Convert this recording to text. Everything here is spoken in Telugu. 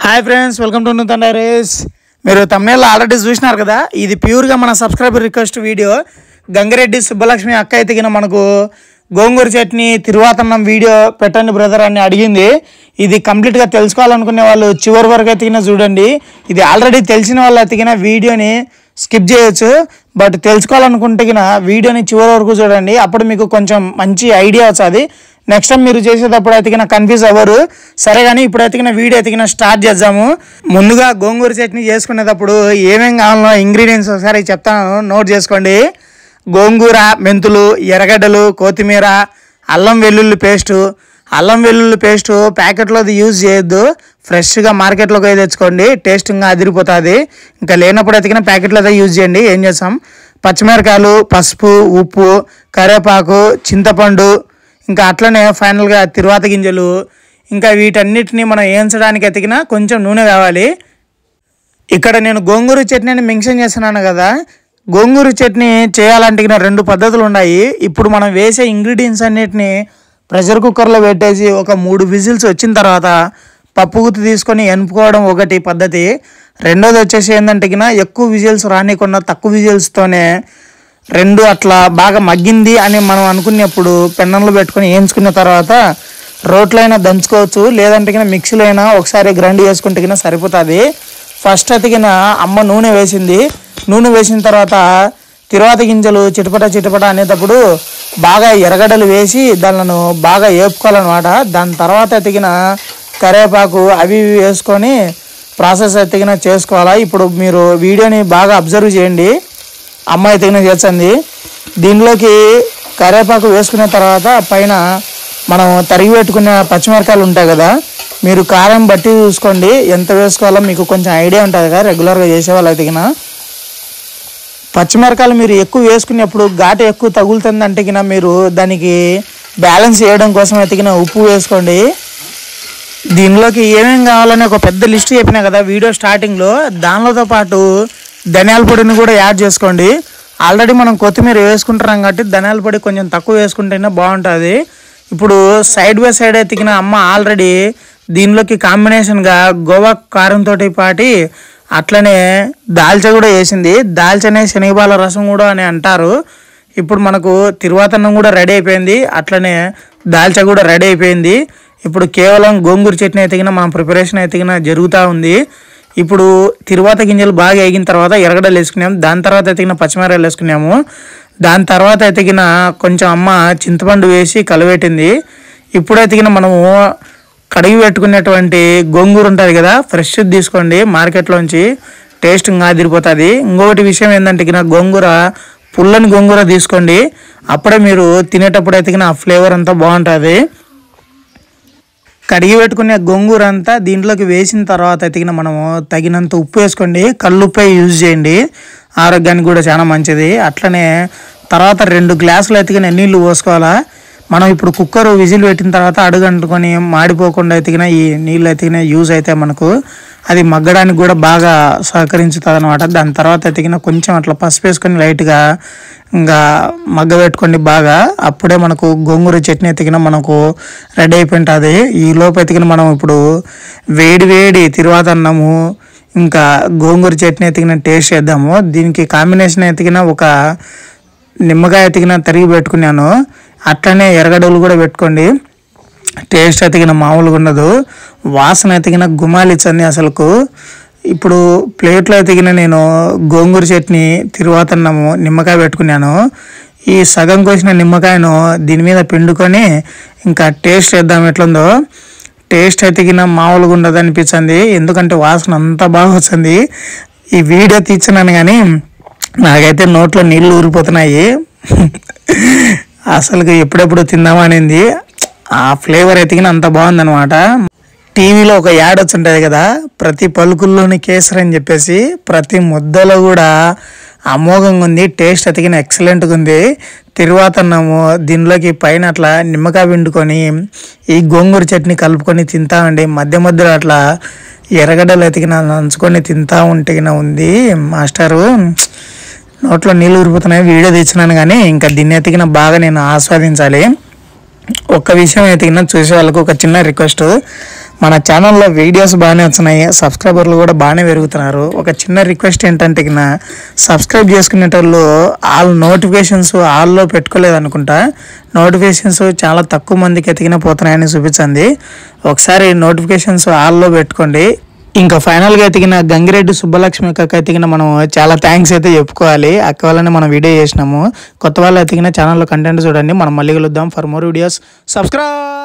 hi friends welcome to Nutan diaries మీరు తమిళలో ఆల్రెడీ చూసినారు కదా ఇది ప్యూర్గా మన subscriber request video Gangireddy Subbalakshmi అక్క ఎతికిన మనకు గోంగూర చట్నీ తిరువాతన్నం వీడియో పెట్టండి బ్రదర్ అని అడిగింది ఇది కంప్లీట్గా తెలుసుకోవాలనుకునే వాళ్ళు చివరి వరకు ఎతికిన చూడండి ఇది ఆల్రెడీ తెలిసిన వాళ్ళు ఎతికిన వీడియోని స్కిప్ చేయొచ్చు బట్ తెలుసుకోవాలనుకుంటే గిన వీడియోని చివరి వరకు చూడండి అప్పుడు మీకు కొంచెం మంచి ఐడియా వస్తుంది నెక్స్ట్ టైం మీరు చేసేటప్పుడు ఎతికిన కన్ఫ్యూజ్ అవ్వరు సరే కానీ ఇప్పుడు ఎతికిన వీడియో ఎతికిన స్టార్ట్ చేద్దాము ముందుగా గోంగూర చట్నీ చేసుకునేటప్పుడు ఏమేం కావాలో ఇంగ్రీడియంట్స్ ఒకసారి చెప్తాను నోట్ చేసుకోండి గోంగూర మెంతులు ఎర్రగడ్డలు కొత్తిమీర అల్లం వెల్లుల్లి పేస్టు అల్లం వెల్లుల్లి పేస్టు ప్యాకెట్లోది యూజ్ చేయొద్దు ఫ్రెష్గా మార్కెట్లోకి పోయి తెచ్చుకోండి టేస్ట్ ఇంకా అదిరిపోతుంది ఇంకా లేనప్పుడు ఎతికిన ప్యాకెట్లో అయితే యూజ్ చేయండి ఏం చేస్తాం పచ్చిమిరకాయలు పసుపు ఉప్పు కరివేపాకు చింతపండు ఇంకా అట్లనే ఫైనల్గా తిరువాత గింజలు ఇంకా వీటన్నిటిని మనం వేయించడానికి ఎతికిన కొంచెం నూనె కావాలి ఇక్కడ నేను గోంగూర చట్నీని మెన్షన్ చేస్తున్నాను కదా గోంగూర చట్నీ చేయాలంటే ఇక రెండు పద్ధతులు ఉన్నాయి ఇప్పుడు మనం వేసే ఇంగ్రీడియంట్స్ అన్నిటిని ప్రెషర్ కుక్కర్లో పెట్టేసి ఒక మూడు విజిల్స్ వచ్చిన తర్వాత పప్పు గుత్తి తీసుకొని ఎనుపుకోవడం ఒకటి పద్ధతి రెండోది వచ్చేసి ఏంటంటే ఇక ఎక్కువ విజిల్స్ రానికుండా తక్కువ విజిల్స్తోనే రెండు అట్లా బాగా మగ్గింది అని మనం అనుకునేప్పుడు పెన్నంలో పెట్టుకొని వేయించుకున్న తర్వాత రోట్లో అయినా దంచుకోవచ్చు లేదంటే కింద మిక్సీలో అయినా ఒకసారి గ్రైండ్ చేసుకుంటే కింద సరిపోతుంది ఫస్ట్ అతికిన అమ్మ నూనె వేసింది నూనె వేసిన తర్వాత తిరువాత గింజలు చిటపట చిటపట అనేటప్పుడు బాగా ఎర్రగడ్డలు వేసి దానిలను బాగా వేపుకోవాలన్నమాట దాని తర్వాత ఎతికిన కరివేపాకు అవి ఇవి వేసుకొని ప్రాసెస్ ఎతికిన చేసుకోవాలా ఇప్పుడు మీరు వీడియోని బాగా అబ్జర్వ్ చేయండి అమ్మాయి తగిన చేస్తుంది దీనిలోకి కరివేపాకు వేసుకున్న తర్వాత పైన మనం తరిగి పెట్టుకునే పచ్చిమిరకాయలు ఉంటాయి కదా మీరు కారం బట్టి చూసుకోండి ఎంత వేసుకోవాలో మీకు కొంచెం ఐడియా ఉంటుంది కదా రెగ్యులర్గా చేసేవాళ్ళు తగిన పచ్చిమిరకాయలు మీరు ఎక్కువ వేసుకునేప్పుడు ఘాటు ఎక్కువ తగులుతుంది అంటే కినా మీరు దానికి బ్యాలెన్స్ చేయడం కోసం ఎతికిన ఉప్పు వేసుకోండి దీనిలోకి ఏమేం కావాలని ఒక పెద్ద లిస్ట్ చెప్పినా కదా వీడియో స్టార్టింగ్లో దానితో పాటు ధనియాల పొడిని కూడా యాడ్ చేసుకోండి ఆల్రెడీ మనం కొత్తిమీర వేసుకుంటున్నాం కాబట్టి ధనియాల పొడి కొంచెం తక్కువ వేసుకుంటేనే బాగుంటుంది ఇప్పుడు సైడ్ బై సైడ్ ఎతికిన అమ్మ ఆల్రెడీ దీనిలోకి కాంబినేషన్గా గోవా కారంతో పాటి అట్లనే దాల్చా కూడా వేసింది దాల్చనే శనగబాల రసం కూడా అని అంటారు ఇప్పుడు మనకు తిరువాతన్నం కూడా రెడీ అయిపోయింది అట్లనే దాల్చా కూడా రెడీ అయిపోయింది ఇప్పుడు కేవలం గోంగూర చట్నీ ఎతికిన మన ప్రిపరేషన్ ఎతికిన జరుగుతూ ఉంది ఇప్పుడు తిరువాత గింజలు బాగా వేగిన తర్వాత ఎరగడలు వేసుకున్నాము దాని తర్వాత ఎతికిన పచ్చిమిరకాయలు వేసుకున్నాము దాని తర్వాత ఎతికిన కొంచెం అమ్మ చింతపండు వేసి కలబెట్టింది ఇప్పుడు ఎతికిన మనము కడిగి పెట్టుకునేటువంటి గోంగూర ఉంటుంది కదా ఫ్రెష్ తీసుకోండి మార్కెట్లోంచి టేస్ట్ ఇంకా అదిరిపోతుంది ఇంకొకటి విషయం ఏంటంటే ఇక గోంగూర పుల్లని గోంగూర తీసుకోండి అప్పుడే మీరు తినేటప్పుడు ఎతికిన ఆ ఫ్లేవర్ అంతా బాగుంటుంది కడిగి పెట్టుకునే గోంగూర అంతా దీంట్లోకి వేసిన తర్వాత ఎతికిన మనము తగినంత ఉప్పు వేసుకోండి కల్లుప్పే యూజ్ చేయండి ఆరోగ్యానికి కూడా చాలా మంచిది అట్లనే తర్వాత రెండు గ్లాసులు ఎతికిన నీళ్లు పోసుకోవాలా మనం ఇప్పుడు కుక్కర్ విజిల్ పెట్టిన తర్వాత అడుగంటుకొని మాడిపోకుండా ఎతికిన ఈ నీళ్ళు ఎతికిన యూజ్ అయితే మనకు అది మగ్గడానికి కూడా బాగా సహకరించుతుంది అనమాట దాని తర్వాత ఎతికిన కొంచెం అట్లా పసుపు వేసుకొని లైట్గా ఇంకా మగ్గ పెట్టుకోండి బాగా అప్పుడే మనకు గోంగూర చట్నీ ఎతికిన మనకు రెడీ అయిపోయింటుంది ఈ లోపు ఎతికిన మనం ఇప్పుడు వేడి వేడి తిరువాత అన్నము ఇంకా గోంగూర చట్నీ ఎతికిన టేస్ట్ చేద్దాము దీనికి కాంబినేషన్ ఎతికిన ఒక నిమ్మకాయ ఎతికిన తరిగి పెట్టుకున్నాను అట్లనే ఎర్రగడ్డలు కూడా పెట్టుకోండి టేస్ట్ ఎతికిన మామూలుగా ఉండదు వాసన ఎతికిన గుమాలిచ్చంది అసలుకు ఇప్పుడు ప్లేట్లో ఎతికిన నేను గోంగూర చట్నీ తిరువాతన్నము నిమ్మకాయ పెట్టుకున్నాను ఈ సగం కోసిన నిమ్మకాయను దీని మీద పిండుకొని ఇంకా టేస్ట్ చేద్దాం ఎట్లుందో టేస్ట్ ఎతికిన మామూలుగా ఉండదు అనిపించింది ఎందుకంటే వాసన అంత బాగా వచ్చింది ఈ వీడియో తీర్చున్నాను కానీ నాకైతే నోట్లో నీళ్ళు ఊరిపోతున్నాయి అసలు ఎప్పుడెప్పుడు తిందామనింది ఆ ఫ్లేవర్ ఎతికిన అంత బాగుందనమాట టీవీలో ఒక యాడ్ వచ్చుంటుంది కదా ప్రతి పలుకుల్లోని కేసరి అని చెప్పేసి ప్రతి ముద్దలో కూడా అమోఘంగా ఉంది టేస్ట్ ఎతికిన ఎక్సలెంట్గా ఉంది తిరువాత అన్నము దీనిలోకి పైన అట్లా నిమ్మకాయ పిండుకొని ఈ గోంగూర చట్నీ కలుపుకొని తింటామండి మధ్య మధ్యలో అట్లా ఎర్రగడ్డలు ఎతికిన నంచుకొని తింటా ఉంటే గిన ఉంది మాస్టరు నోట్లో నీళ్ళు ఊరిపోతున్నాయి వీడియో తెచ్చినాను కానీ ఇంకా దీన్ని ఎతికిన బాగా నేను ఆస్వాదించాలి ఒక్క విషయం ఎతికిన చూసే వాళ్ళకు ఒక చిన్న రిక్వెస్ట్ మన ఛానల్లో వీడియోస్ బాగానే వచ్చినాయి సబ్స్క్రైబర్లు కూడా బాగానే పెరుగుతున్నారు ఒక చిన్న రిక్వెస్ట్ ఏంటంటే కింద సబ్స్క్రైబ్ చేసుకునేటోళ్ళు ఆల్ నోటిఫికేషన్స్ ఆల్లో పెట్టుకోలేదు అనుకుంటా నోటిఫికేషన్స్ చాలా తక్కువ మందికి ఎతికిన పోతున్నాయని చూపించింది ఒకసారి నోటిఫికేషన్స్ ఆల్లో పెట్టుకోండి ఇంకా ఫైనల్గా ఎతికిన గంగిరెడ్డి సుబ్బలక్ష్మి అక్కకి ఎతికిన మనం చాలా థ్యాంక్స్ అయితే చెప్పుకోవాలి అక్క వల్లనే మనం వీడియో చేసినాము కొత్త వాళ్ళు ఎతికిన ఛానల్లో కంటెంట్ చూడండి మనం మళ్ళీ కలుద్దాం ఫర్ మోర్ వీడియోస్ సబ్స్క్రైబ్